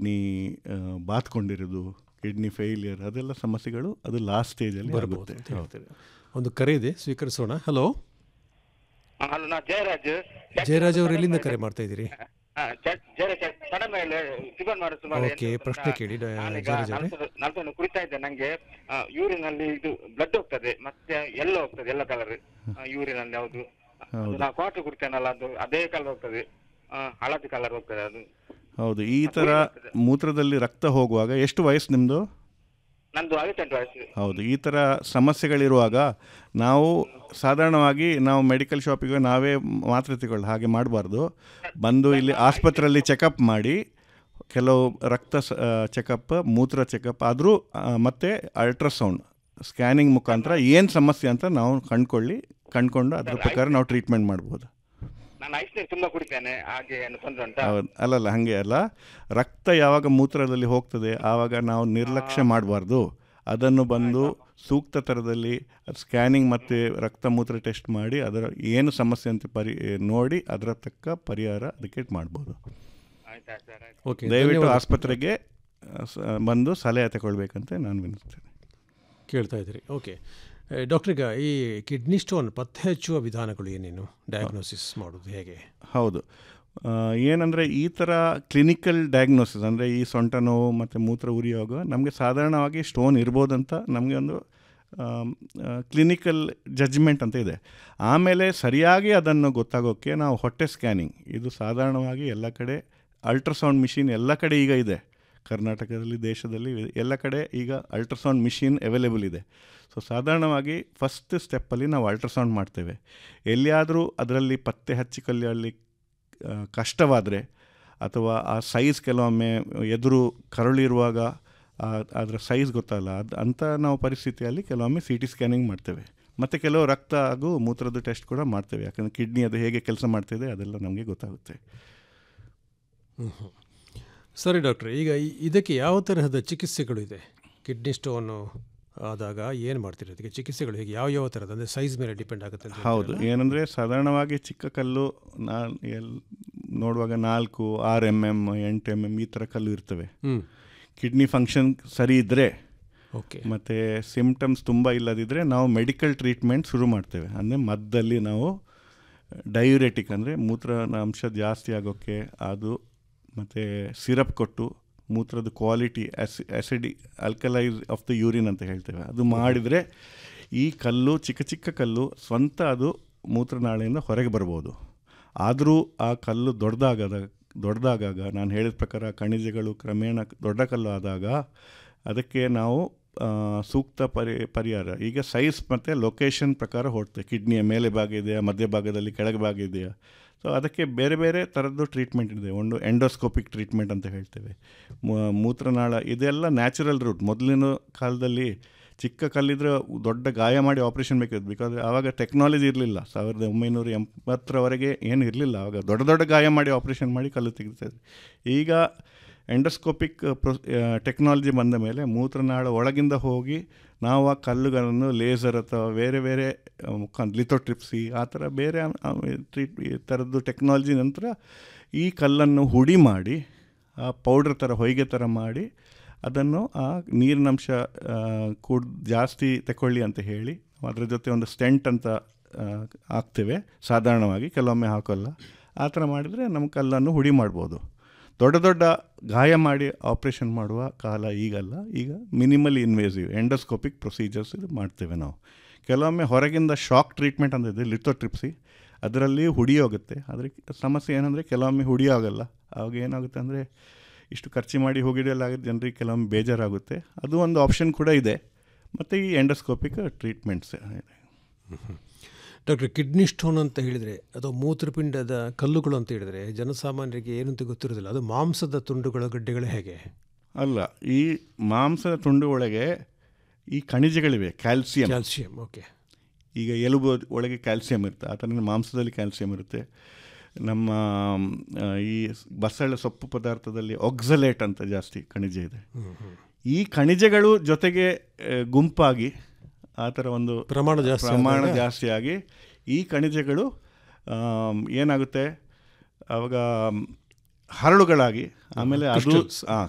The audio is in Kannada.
ಕಿಡ್ನಿ ಬಾತ್ಕೊಂಡಿರೋದು ಕಿಡ್ನಿ ಫೇಲಿಯರ್ ಅದೆಲ್ಲ ಸಮಸ್ಯೆಗಳು ಅದು ಲಾಸ್ಟ್ ಸ್ಟೇಜಲ್ಲಿ ಬರ್ಬೋದು ಆಗುತ್ತೆ ಅಂತ ಹೇಳ್ತೀರಿ ಒಂದು ಕರೆ ಇದೆ ಸ್ವೀಕರಿಸೋಣ ಹಲೋ ಹಲೋ ನಾ ಜಯರಾಜ್ ಜಯರಾಜ್ ಅವರು ಎಲ್ಲಿಂದ ಕರೆ ಮಾಡ್ತಾ ಇದ್ದೀರಿ ಹಾ, ಜ- ಜಯರಾಜ್ ಕಡ ಮೇಲೆ ಸಿಗೋನ್ ಮಾಡು ಸುಮಾರು ಓಕೆ, ಎಂಟು ಪ್ರಶ್ನೆ ವರ್ಷ ಕೇಳಿ, ಡ- ನಾನೀಗ ಜಯರಾಜ್ ಅವರೇ. ನಲ್ವತ್ತು- ನಲ್ವತ್ತೊಂದು ಕುಡಿತಾ ಇದ್ದೆ ನಂಗೆ ಯೂರಿನ್ ಅಲ್ಲಿ ಇದು ಬ್ಲಡ್ ಹೋಗ್ತದೆ ಮತ್ತೆ ಎಲ್ಲೋ ಹೋಗ್ತದೆ ಎಲ್ಲ ಕಲರ್ ಯೂರಿನ್ ಅಲ್ಲಿ ಯಾವುದು ಅದು ನಾ ಕ್ವಾರ್ಟರ್ ಕುಡಿತೇನಲ್ಲ ಅದು ಅದೇ ಕಲರ್ ಹೋಗ್ತದೆ ಆ, ಹಳದಿ ಕಲರ್ ಹೋಗ್ತದೆ ಅದು ಹೌದು ಈ ಥರ ಮೂತ್ರದಲ್ಲಿ ರಕ್ತ ಹೋಗುವಾಗ ಎಷ್ಟು ವಯಸ್ಸು ನಿಮ್ಮದು ನಂದು ಐವತ್ತೆಂಟು ವಯಸ್ಸು ಹೌದು ಈ ಥರ ಸಮಸ್ಯೆಗಳಿರುವಾಗ ನಾವು ಸಾಧಾರಣವಾಗಿ ನಾವು ಮೆಡಿಕಲ್ ಶಾಪಿಗೆ ನಾವೇ ಮಾತ್ರೆ ತಗೊಳ್ಳಿ ಹಾಗೆ ಮಾಡಬಾರ್ದು ಬಂದು ಇಲ್ಲಿ ಆಸ್ಪತ್ರೆಯಲ್ಲಿ ಚೆಕಪ್ ಮಾಡಿ ಕೆಲವು ರಕ್ತ ಚೆಕಪ್ ಮೂತ್ರ ಚೆಕಪ್ ಆದರೂ ಮತ್ತು ಅಲ್ಟ್ರಾಸೌಂಡ್ ಸ್ಕ್ಯಾನಿಂಗ್ ಮುಖಾಂತರ ಏನು ಸಮಸ್ಯೆ ಅಂತ ನಾವು ಕಂಡ್ಕೊಳ್ಳಿ ಕಂಡ್ಕೊಂಡು ಅದ್ರ ಪ್ರಕಾರ ನಾವು ಟ್ರೀಟ್ಮೆಂಟ್ ಮಾಡ್ಬೋದು ನಾನು ಐಸ್ ನೀರು ತುಂಬಾ ಕುಡಿತೇನೆ ಹಾಗೆ ಏನು ತೊಂದ್ರೆ ಉಂಟಾ ಹೌದು ಅಲ್ಲಲ್ಲ ಹಾಗೆ ಅಲ್ಲ ರಕ್ತ ಯಾವಾಗ ಮೂತ್ರದಲ್ಲಿ ಹೋಗ್ತದೆ ಆವಾಗ ನಾವು ನಿರ್ಲಕ್ಷ್ಯ ಮಾಡಬಾರ್ದು ಅದನ್ನು ಬಂದು ಸೂಕ್ತ ಥರದಲ್ಲಿ ಸ್ಕ್ಯಾನಿಂಗ್ ಮತ್ತು ರಕ್ತ ಮೂತ್ರ ಟೆಸ್ಟ್ ಮಾಡಿ ಅದರ ಏನು ಸಮಸ್ಯೆ ಅಂತ ಪರಿ ನೋಡಿ ಅದರ ತಕ್ಕ ಪರಿಹಾರ ಅದಕ್ಕೆ ಮಾಡ್ಬೋದು ಆಯ್ತಾ ಸರ್ ಆಯ್ತು ಓಕೆ ದಯವಿಟ್ಟು ಆಸ್ಪತ್ರೆಗೆ ಆ, ಸ- ಬಂದು ಸಲಹೆ ತಗೊಳ್ಬೇಕಂತ ನಾನು ವಿನಿಸ್ತೇನೆ ಕೇಳ್ತಾ ಇದ್ದೀರಿ ಓಕೆ ಡಾಕ್ಟರ್ ಈಗ ಈ ಕಿಡ್ನಿ ಸ್ಟೋನ್ ಪತ್ತೆ ಹಚ್ಚುವ ವಿಧಾನಗಳು ಏನೇನು ಡಯಾಗ್ನೋಸಿಸ್ ಮಾಡೋದು ಹೇಗೆ ಹೌದು ಏನಂದರೆ ಈ ಥರ ಕ್ಲಿನಿಕಲ್ ಡಯಾಗ್ನೋಸಿಸ್ ಅಂದರೆ ಈ ಸೊಂಟ ನೋವು ಮತ್ತು ಮೂತ್ರ ಉರಿಯುವಾಗ ನಮಗೆ ಸಾಧಾರಣವಾಗಿ ಸ್ಟೋನ್ ಇರ್ಬೋದಂತ ನಮಗೆ ಒಂದು ಕ್ಲಿನಿಕಲ್ ಜಡ್ಜ್ಮೆಂಟ್ ಅಂತ ಇದೆ ಆಮೇಲೆ ಸರಿಯಾಗಿ ಅದನ್ನು ಗೊತ್ತಾಗೋಕ್ಕೆ ನಾವು ಹೊಟ್ಟೆ ಸ್ಕ್ಯಾನಿಂಗ್ ಇದು ಸಾಧಾರಣವಾಗಿ ಎಲ್ಲ ಕಡೆ ಅಲ್ಟ್ರಾಸೌಂಡ್ ಮಿಷಿನ್ ಎಲ್ಲ ಕಡೆ ಈಗ ಇದೆ ಕರ್ನಾಟಕದಲ್ಲಿ ದೇಶದಲ್ಲಿ ಎಲ್ಲ ಕಡೆ ಈಗ ಅಲ್ಟ್ರಾಸೌಂಡ್ ಮಿಷಿನ್ ಅವೈಲೇಬಲ್ ಇದೆ ಸೊ ಸಾಧಾರಣವಾಗಿ ಫಸ್ಟ್ ಸ್ಟೆಪ್ಪಲ್ಲಿ ನಾವು ಅಲ್ಟ್ರಾಸೌಂಡ್ ಮಾಡ್ತೇವೆ ಎಲ್ಲಿಯಾದರೂ ಅದರಲ್ಲಿ ಪತ್ತೆ ಹಚ್ಚಿಕೊಳ್ಳಲ್ಲಿ ಆ, ಕಷ್ಟವಾದರೆ ಅಥವಾ ಆ ಸೈಜ್ ಕೆಲವೊಮ್ಮೆ ಎದುರು ಕರುಳಿರುವಾಗ ಆ- ಅದರ ಸೈಜ್ ಗೊತ್ತಲ್ಲ ಅದು ಅಂಥ ನಾವು ಪರಿಸ್ಥಿತಿಯಲ್ಲಿ ಕೆಲವೊಮ್ಮೆ ಸಿ ಟಿ ಸ್ಕ್ಯಾನಿಂಗ್ ಮಾಡ್ತೇವೆ ಮತ್ತು ಕೆಲವು ರಕ್ತ ಹಾಗೂ ಮೂತ್ರದ ಟೆಸ್ಟ್ ಕೂಡ ಮಾಡ್ತೇವೆ ಯಾಕಂದರೆ ಕಿಡ್ನಿ ಅದು ಹೇಗೆ ಕೆಲಸ ಮಾಡ್ತಿದೆ ಅದೆಲ್ಲ ನಮಗೆ ಗೊತ್ತಾಗುತ್ತೆ ಸರಿ ಡಾಕ್ಟ್ರೆ ಈಗ ಈ- ಇದಕ್ಕೆ ಯಾವ ತರಹದ ಚಿಕಿತ್ಸೆಗಳು ಇದೆ ಕಿಡ್ನಿ ಸ್ಟೋನು ಆದಾಗ ಏನು ಮಾಡ್ತೀರಿ ಅದಕ್ಕೆ ಚಿಕಿತ್ಸೆಗಳು ಹೇಗೆ ಯಾವ ಯಾವ ಥರದ ಅಂದರೆ ಸೈಜ್ ಮೇಲೆ ಡಿಪೆಂಡ್ ಆಗುತ್ತೆ ಅಂತ ಹೌದು ಏನಂದರೆ ಸಾಧಾರಣವಾಗಿ ಚಿಕ್ಕ ಕಲ್ಲು ನಾ ಎಲ್ ನೋಡುವಾಗ ನಾಲ್ಕು ಆರು ಎಮ್ ಎಮ್ ಎಂಟು ಎಮ್ ಎಮ್ ಈ ಥರ ಕಲ್ಲು ಇರ್ತವೆ ಹ್ಞೂ ಕಿಡ್ನಿ ಫಂಕ್ಷನ್ ಸರಿ ಇದ್ದರೆ ಓಕೆ ಮತ್ತು ಸಿಮ್ಟಮ್ಸ್ ತುಂಬ ಇಲ್ಲದಿದ್ದರೆ ನಾವು ಮೆಡಿಕಲ್ ಟ್ರೀಟ್ಮೆಂಟ್ ಶುರು ಮಾಡ್ತೇವೆ ಅಂದರೆ ಮದ್ದಲ್ಲಿ ನಾವು ಡಯೂರೆಟಿಕ್ ಅಂದರೆ ಮೂತ್ರಾಂಶ ಜಾಸ್ತಿ ಆಗೋಕ್ಕೆ ಅದು ಮತ್ತು ಸಿರಪ್ ಕೊಟ್ಟು ಮೂತ್ರದ ಕ್ವಾಲಿಟಿ ಆ್ಯಸಿ acidity alkalise of the urine ಅಂತ ಹೇಳ್ತೇವೆ ಅದು ಮಾಡಿದರೆ ಈ ಕಲ್ಲು ಚಿಕ್ಕ ಚಿಕ್ಕ ಕಲ್ಲು ಸ್ವಂತ ಅದು ಮೂತ್ರನಾಳೆಯಿಂದ ಹೊರಗೆ ಬರ್ಬೋದು ಆದರೂ ಆ ಕಲ್ಲು ದೊಡ್ಡದಾಗದ ದೊಡ್ಡದಾಗಾಗ ನಾನು ಹೇಳಿದ ಪ್ರಕಾರ ಖನಿಜಗಳು ಕ್ರಮೇಣ ದೊಡ್ಡ ಕಲ್ಲು ಆದಾಗ ಅದಕ್ಕೆ ನಾವು ಆ, ಸೂಕ್ತ ಪರಿ ಪರಿಹಾರ ಈಗ ಸೈಜ್ ಮತ್ತು ಲೊಕೇಶನ್ ಪ್ರಕಾರ ಹೊರಡ್ತೇವೆ ಕಿಡ್ನಿಯ ಮೇಲೆ ಭಾಗ ಇದೆಯಾ ಮಧ್ಯಭಾಗದಲ್ಲಿ ಕೆಳಗೆ ಭಾಗ ಇದೆಯಾ ಸೊ ಅದಕ್ಕೆ ಬೇರೆ ಬೇರೆ ಥರದ್ದು ಟ್ರೀಟ್ಮೆಂಟ್ ಇದೆ ಒಂದು ಎಂಡೋಸ್ಕೋಪಿಕ್ ಟ್ರೀಟ್ಮೆಂಟ್ ಅಂತ ಹೇಳ್ತೇವೆ ಮೂ- ಮೂತ್ರನಾಳ ಇದೆಲ್ಲ ನ್ಯಾಚುರಲ್ ರೂಟ್ ಮೊದಲಿನ ಕಾಲದಲ್ಲಿ ಚಿಕ್ಕ ಕಲ್ಲಿದ್ರೆ ದೊಡ್ಡ ಗಾಯ ಮಾಡಿ ಆಪ್ರೇಷನ್ ಬೇಕಿತ್ತು ಬಿಕಾಸ್ ಆವಾಗ ಟೆಕ್ನಾಲಜಿ ಇರಲಿಲ್ಲ ಸಾವಿರದ ಒಂಬೈನೂರ ಎಂಬತ್ತರವರೆಗೆ ಏನು ಇರಲಿಲ್ಲ ಆವಾಗ ದೊಡ್ಡ ದೊಡ್ಡ ಗಾಯ ಮಾಡಿ ಆಪ್ರೇಷನ್ ಮಾಡಿ ಕಲ್ಲು ತೆಗಿತಾರೆ ಈಗ ಎಂಡೋಸ್ಕೋಪಿಕ್ ಪ್ರೊ ಟೆಕ್ನಾಲಜಿ ಬಂದ ಮೇಲೆ ಮೂತ್ರನಾಳ ಒಳಗಿಂದ ಹೋಗಿ ನಾವು ಆ ಕಲ್ಲುಗಳನ್ನು ಲೇಸರ್ ಅಥವಾ ಬೇರೆ ಬೇರೆ ಮುಖಾಂತರ ಲಿಥೋಟ್ರಿಪ್ಸಿ ಆ ಥರ ಬೇರೆ ಟ್ರೀಟ್ ಈ ಥರದ್ದು ಟೆಕ್ನಾಲಜಿ ನಂತರ ಈ ಕಲ್ಲನ್ನು ಹುಡಿ ಮಾಡಿ ಆ ಪೌಡ್ರ್ ಥರ ಹೊಯ್ಗೆ ಥರ ಮಾಡಿ ಅದನ್ನು ಆ ನೀರಿನಂಶ ಆ, ಕೂಡ ಜಾಸ್ತಿ ತಗೊಳ್ಳಿ ಅಂತ ಹೇಳಿ ಅದರ ಜೊತೆ ಒಂದು ಸ್ಟೆಂಟ್ ಅಂತ ಆ, ಹಾಕ್ತೇವೆ ಸಾಧಾರಣವಾಗಿ ಕೆಲವೊಮ್ಮೆ ಹಾಕೋಲ್ಲ ಆ ಥರ ಮಾಡಿದರೆ ನಮ್ಮ ಕಲ್ಲನ್ನು ಹುಡಿ ಮಾಡ್ಬೋದು ದೊಡ್ಡ ದೊಡ್ಡ ಗಾಯ ಮಾಡಿ ಆಪ್ರೇಷನ್ ಮಾಡುವ ಕಾಲ ಈಗಲ್ಲ ಈಗ ಮಿನಿಮಲ್ ಇನ್ವೇಸಿವ್ ಎಂಡೋಸ್ಕೋಪಿಕ್ ಪ್ರೊಸೀಜರ್ಸ್ ಇದು ಮಾಡ್ತೇವೆ ನಾವು ಕೆಲವೊಮ್ಮೆ ಹೊರಗಿಂದ ಶಾಕ್ ಟ್ರೀಟ್ಮೆಂಟ್ ಅಂತ ಇದೆ ಲಿಥೋಟ್ರಿಪ್ಸಿ ಅದರಲ್ಲಿ ಹುಡಿ ಹೋಗುತ್ತೆ ಆದರೆ ಸಮಸ್ಯೆ ಏನಂದರೆ ಕೆಲವೊಮ್ಮೆ ಹುಡಿ ಆಗಲ್ಲ ಆವಾಗ ಏನಾಗುತ್ತೆ ಅಂದರೆ ಇಷ್ಟು ಖರ್ಚು ಮಾಡಿ ಹೋಗಿಡಲಾಗುತ್ತೆ ಜನರಿಗೆ ಕೆಲವೊಮ್ಮೆ ಬೇಜಾರಾಗುತ್ತೆ ಅದು ಒಂದು ಆಪ್ಷನ್ ಕೂಡ ಇದೆ ಮತ್ತು ಈ endoscopic treatments doctor kidney stone ಅಂತ ಹೇಳಿದರೆ ಅಥವಾ ಮೂತ್ರಪಿಂಡದ ಕಲ್ಲುಗಳು ಅಂತ ಹೇಳಿದರೆ ಜನಸಾಮಾನ್ಯರಿಗೆ ಏನಂತ ಗೊತ್ತಿರೋದಿಲ್ಲ ಅದು ಮಾಂಸದ ತುಂಡುಗಳ ಗಡ್ಡೆಗಳು ಹೇಗೆ ಅಲ್ಲ ಈ ಮಾಂಸದ ತುಂಡು ಒಳಗೆ ಈ ಖನಿಜಗಳಿವೆ ಕ್ಯಾಲ್ಸಿಯಂ ಕ್ಯಾಲ್ಸಿಯಂ ಓಕೆ ಈಗ ಎಲುಬು ಒಳಗೆ ಕ್ಯಾಲ್ಸಿಯಂ ಇರುತ್ತೆ ಆ ಥರ ಮಾಂಸದಲ್ಲಿ ಕ್ಯಾಲ್ಸಿಯಂ ಇರುತ್ತೆ ನಮ್ಮ ಆ, ಈ ಬಸಳೆ ಸೊಪ್ಪು ಪದಾರ್ಥದಲ್ಲಿ ಒಕ್ಸಲೇಟ್ ಅಂತ ಜಾಸ್ತಿ ಖನಿಜ ಇದೆ ಈ ಖನಿಜಗಳು ಜೊತೆಗೆ ಆ, ಗುಂಪಾಗಿ ಆ ಥರ ಒಂದು ಪ್ರಮಾಣ ಜಾಸ್ತಿ ಪ್ರಮಾಣ ಆದಾಗ- ಜಾಸ್ತಿಯಾಗಿ ಈ ಖನಿಜಗಳು ಆಮ್, ಏನಾಗುತ್ತೆ ಆವಾಗ ಹರಳುಗಳಾಗಿ ಆಮೇಲೆ ಅದು crystals. ಆ,